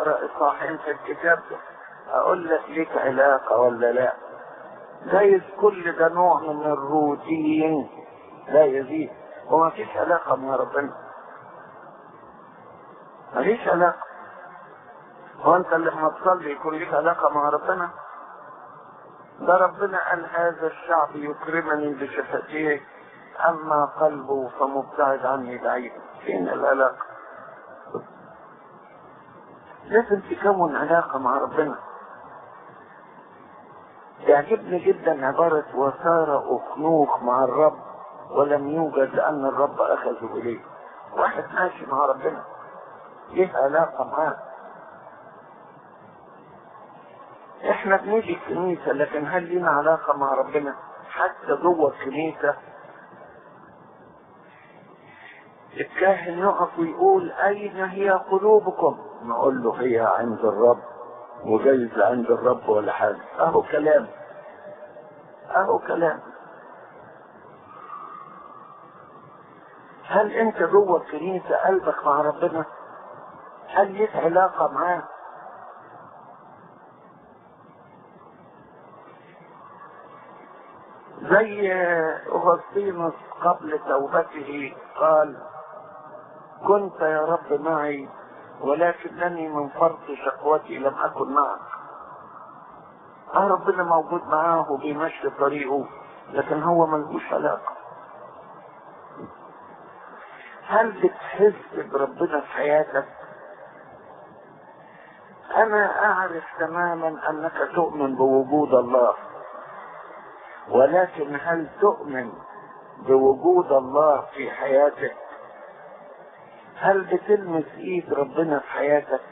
اقرا اصحاحين في الكتاب ده اقول لك ليك علاقه ولا لا جايز كل ده نوع من الروتين لا يزيد وما فيش علاقه مع ربنا ما فيش علاقه هو انت اللي لما تصلي يكون ليك علاقه مع ربنا ده ربنا قال هذا الشعب يكرمني بشفتيه اما قلبه فمبتعد عني بعيد فين العلاقه لازم تكون علاقه مع ربنا يعجبني جدا عبارة وصار أخنوخ مع الرب ولم يوجد لأن الرب أخذه إليه واحد ماشي مع ربنا ليه علاقة معاه احنا بنيجي الكنيسة لكن هل لينا علاقة مع ربنا حتى جوه الكنيسة الكاهن يقف ويقول أين هي قلوبكم نقول له هي عند الرب وجايز عند الرب ولا حاجة أهو كلام أهو كلام هل أنت جوه الكنيسة قلبك مع ربنا؟ هل ليك علاقة معاه؟ زي أغسطينوس قبل توبته قال كنت يا رب معي ولكنني من فرط شقوتي لم أكن معك اه ربنا موجود معاه وبيمشي طريقه لكن هو ملهوش علاقة هل بتحس بربنا في حياتك انا اعرف تماما انك تؤمن بوجود الله ولكن هل تؤمن بوجود الله في حياتك هل بتلمس ايد ربنا في حياتك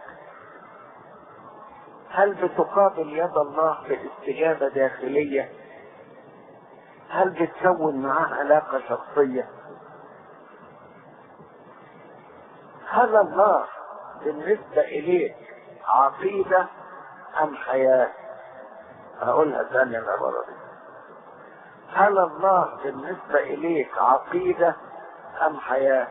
هل بتقابل يد الله باستجابة داخلية هل بتكون معاه علاقة شخصية هل الله بالنسبة إليك عقيدة أم حياة هقولها ثانية العبارة دي هل الله بالنسبة إليك عقيدة أم حياة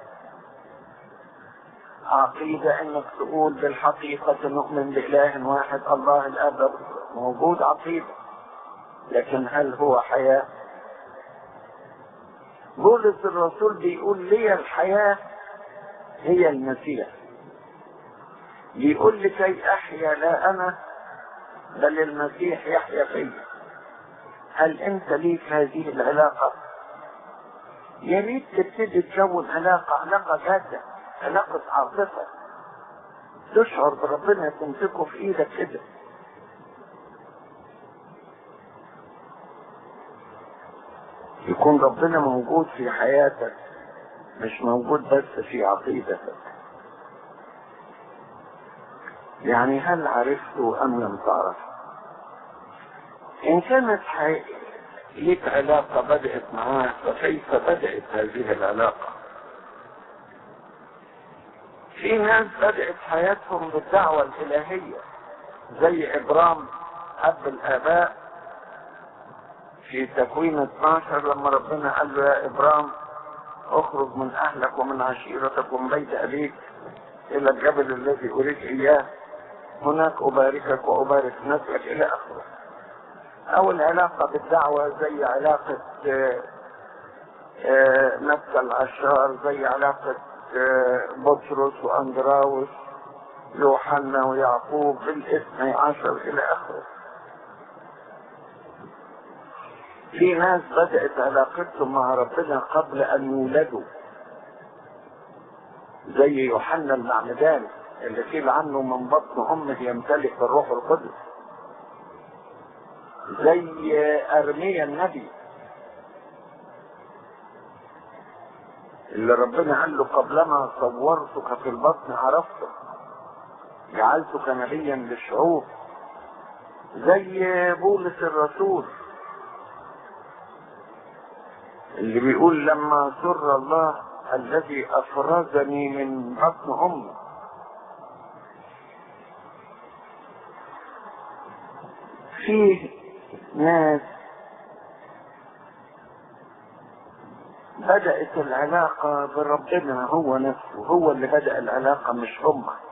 عقيدة انك تقول بالحقيقة نؤمن بإله واحد الله الأب موجود عقيدة لكن هل هو حياة بولس الرسول بيقول لي الحياة هي المسيح بيقول لكي أحيا لا أنا بل المسيح يحيا فيا هل أنت ليك هذه العلاقة يا ريت تبتدي تكون علاقة علاقة جادة علاقة عاطفة تشعر بربنا تمسكه في ايدك كده يكون ربنا موجود في حياتك مش موجود بس في عقيدتك يعني هل عرفته ام لم تعرف ان كانت حي... لك علاقة بدأت معاه فكيف بدأت هذه العلاقة في ناس بدأت حياتهم بالدعوة الإلهية زي إبرام أب الآباء في تكوين 12 لما ربنا قال له يا إبرام اخرج من أهلك ومن عشيرتك ومن بيت أبيك إلى الجبل الذي أريد إياه هناك أباركك وأبارك نسلك إلى آخره أو العلاقة بالدعوة زي علاقة نفس العشار زي علاقة بطرس واندراوس يوحنا ويعقوب بالاثني عشر الى اخره في ناس بدأت علاقتهم مع ربنا قبل ان يولدوا زي يوحنا المعمدان اللي قيل عنه من بطن امه يمتلك الروح القدس زي ارميا النبي اللي ربنا قال له قبلما صورتك في البطن عرفتك جعلتك نبيا للشعوب زي بولس الرسول اللي بيقول لما سر الله الذي افرزني من بطن امي فيه ناس بدأت العلاقة بربنا هو نفسه هو اللي بدأ العلاقة مش هم